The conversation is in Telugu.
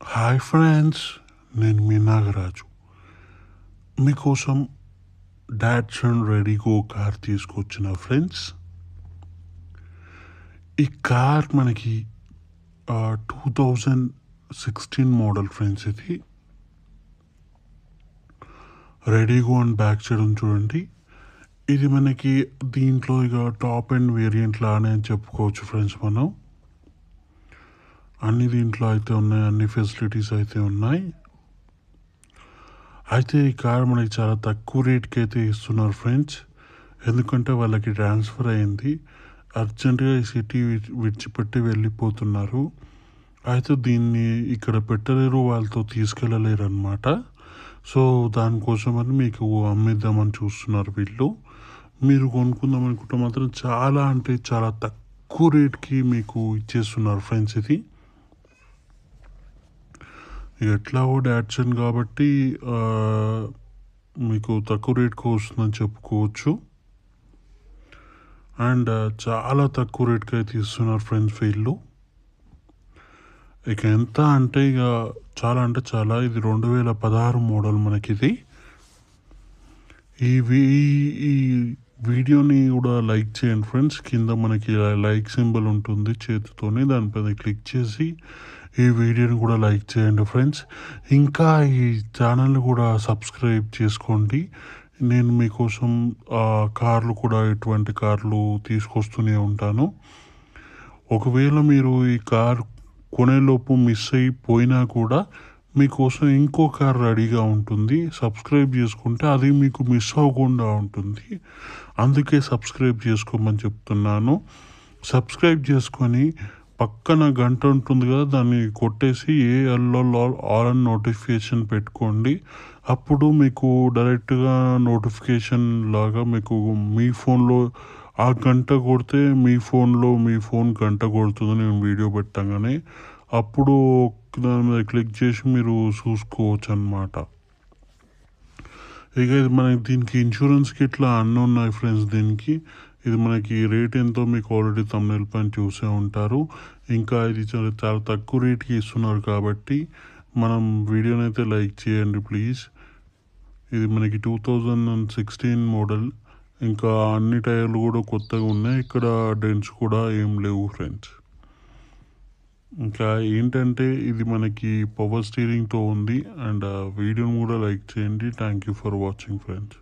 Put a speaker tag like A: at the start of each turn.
A: హాయ్ ఫ్రెండ్స్ నేను మీ నాగరాజు మీకోసం డాట్సన్ రెడీగో కార్ తీసుకొచ్చిన ఫ్రెండ్స్ ఈ కార్ మనకి two thousand sixteen model friends ఇది రెడీగో అని బ్యాక్ సైడ్ ఉంది చూడండి ఇది మనకి దీంట్లో ఇక టాప్ అండ్ వేరియంట్ లానే అని చెప్పుకోవచ్చు ఫ్రెండ్స్ మనం అన్ని దీంట్లో అయితే ఉన్నాయి అన్ని ఫెసిలిటీస్ అయితే ఉన్నాయి అయితే ఈ కార్ మనకి చాలా తక్కువ రేట్కి అయితే ఇస్తున్నారు ఫ్రెండ్స్ ఎందుకంటే వాళ్ళకి ట్రాన్స్ఫర్ అయింది అర్జెంటుగా ఈ సిటీ విడిచిపెట్టి వెళ్ళిపోతున్నారు అయితే దీన్ని ఇక్కడ పెట్టలేరు వాళ్ళతో తీసుకెళ్ళలేరు అనమాట సో దానికోసమని మీకు అమ్మేద్దామని చూస్తున్నారు వీళ్ళు మీరు కొనుక్కుందాం అనుకుంటే మాత్రం చాలా అంటే చాలా తక్కువ రేట్కి మీకు ఇచ్చేస్తున్నారు ఫ్రెండ్స్ ఇది ఎట్లాగో డాట్సన్ కాబట్టి ఆ, మీకు తక్కువ రేట్కి వస్తుందని చెప్పుకోవచ్చు అండ్ చాలా తక్కువ రేట్కి అయితే ఇస్తున్నారు ఫ్రెండ్స్ వీళ్ళు ఇక ఎంత అంటే ఇక చాలా అంటే చాలా ఇది రెండు వేల పదహారు మోడల్ మనకి ఇది ఈ వీ- ఈ వీడియోని కూడా లైక్ చేయండి ఫ్రెండ్స్ కింద మనకి లైక్ సింబల్ ఉంటుంది చేతితోనే దానిపైన క్లిక్ చేసి ఈ వీడియోని కూడా లైక్ చేయండి ఫ్రెండ్స్ ఇంకా ఈ ఛానల్ని కూడా సబ్స్క్రైబ్ చేసుకోండి నేను మీకోసం ఆ, కార్లు కూడా ఎటువంటి కార్లు తీసుకొస్తూనే ఉంటాను ఒకవేళ మీరు ఈ కార్ కొనేలోపు మిస్ అయిపోయినా కూడా మీకోసం ఇంకో కార్ రెడీగా ఉంటుంది సబ్స్క్రైబ్ చేసుకుంటే అది మీకు మిస్ అవ్వకుండా ఉంటుంది అందుకే సబ్స్క్రైబ్ చేసుకోమని చెప్తున్నాను సబ్స్క్రైబ్ చేసుకొని పక్కన గంట ఉంటుంది కదా దాన్ని కొట్టేసి ఏ ఎల్లో ఆల్ అని నోటిఫికేషన్ పెట్టుకోండి అప్పుడు మీకు డైరెక్ట్గా నోటిఫికేషన్ లాగా మీకు మీ ఫోన్లో ఆ గంట కొడితే మీ ఫోన్లో మీ ఫోన్ గంట కొడుతుంది నేను వీడియో పెట్టగానే అప్పుడు దాని మీద క్లిక్ చేసి మీరు చూసుకోవచ్చు అనమాట ఇక ఇది మనకి దీనికి ఇన్సూరెన్స్కి ఇట్లా అన్నీ ఉన్నాయి ఫ్రెండ్స్ దీనికి ఇది మనకి రేట్ ఎంతో మీకు ఆల్రెడీ తమిళ పైన చూసే ఉంటారు ఇంకా ఇది చాలా చాలా తక్కువ రేట్కి ఇస్తున్నారు కాబట్టి మనం వీడియోని అయితే లైక్ చేయండి ప్లీజ్ ఇది మనకి టూ థౌజండ్ సిక్స్టీన్ మోడల్ ఇంకా అన్ని టైర్లు కూడా కొత్తగా ఉన్నాయి ఇక్కడ డెంట్స్ కూడా ఏం లేవు ఫ్రెండ్స్ ఇంకా ఏంటంటే ఇది మనకి పవర్ స్టీరింగ్తో ఉంది అండ్ వీడియోని కూడా లైక్ చేయండి thank you for watching friends